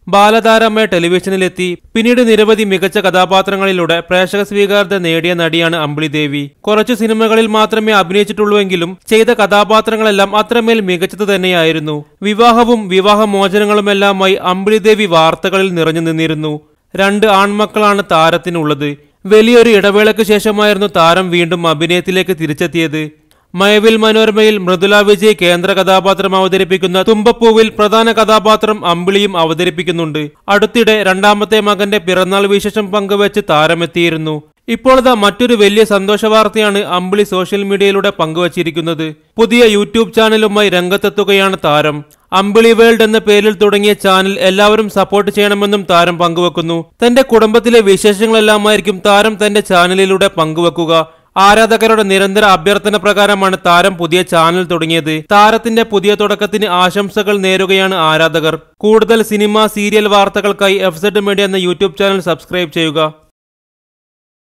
ബാലതാരമ്മ ടെലിവിഷനിലെത്തി പിന്നീട് നിരവധി മികച്ച കഥാപാത്രങ്ങളിലൂടെ പ്രേക്ഷക സ്വീകാര്യത നേടിയ നടിയാണ് അമ്പിളി ദേവി കുറച്ചു സിനിമകളിൽ മാത്രമേ അഭിനയിച്ചിട്ടുള്ളൂവെങ്കിലും ചെയ്ത കഥാപാത്രങ്ങളെല്ലാം അത്രമേൽ മികച്ചത് തന്നെയായിരുന്നു വിവാഹവും വിവാഹമോചനങ്ങളുമെല്ലാമായി അമ്പിളി ദേവി വാർത്തകളിൽ നിറഞ്ഞു നിന്നിരുന്നു രണ്ട് ആൺമക്കളാണ് താരത്തിനുള്ളത് വലിയൊരു ഇടവേളയ്ക്ക് ശേഷമായിരുന്നു താരം വീണ്ടും അഭിനയത്തിലേക്ക് തിരിച്ചെത്തിയത് മയവിൽ മനോരമയിൽ മൃദുല വിജയ് കേന്ദ്ര കഥാപാത്രം അവതരിപ്പിക്കുന്ന തുമ്പപ്പൂവിൽ പ്രധാന കഥാപാത്രം അമ്പിളിയും അവതരിപ്പിക്കുന്നുണ്ട് അടുത്തിടെ രണ്ടാമത്തെ മകന്റെ പിറന്നാൾ വിശേഷം പങ്കുവച്ച് താരമെത്തിയിരുന്നു ഇപ്പോഴത്തെ മറ്റൊരു വലിയ സന്തോഷ വാർത്തയാണ് അമ്പിളി സോഷ്യൽ മീഡിയയിലൂടെ പങ്കുവച്ചിരിക്കുന്നത് പുതിയ യൂട്യൂബ് ചാനലുമായി രംഗത്തെത്തുകയാണ് താരം അമ്പിളി വേൾഡ് എന്ന പേരിൽ തുടങ്ങിയ ചാനൽ എല്ലാവരും സപ്പോർട്ട് ചെയ്യണമെന്നും താരം പങ്കുവെക്കുന്നു തന്റെ കുടുംബത്തിലെ വിശേഷങ്ങളെല്ലാമായിരിക്കും താരം തന്റെ ചാനലിലൂടെ പങ്കുവെക്കുക ആരാധകരുടെ നിരന്തര അഭ്യർത്ഥന പ്രകാരമാണ് താരം പുതിയ ചാനൽ തുടങ്ങിയത് താരത്തിന്റെ പുതിയ തുടക്കത്തിന് ആശംസകൾ നേരുകയാണ് ആരാധകർ കൂടുതൽ സിനിമ സീരിയൽ വാർത്തകൾക്കായി എഫ് മീഡിയ എന്ന യൂട്യൂബ് ചാനൽ സബ്സ്ക്രൈബ് ചെയ്യുക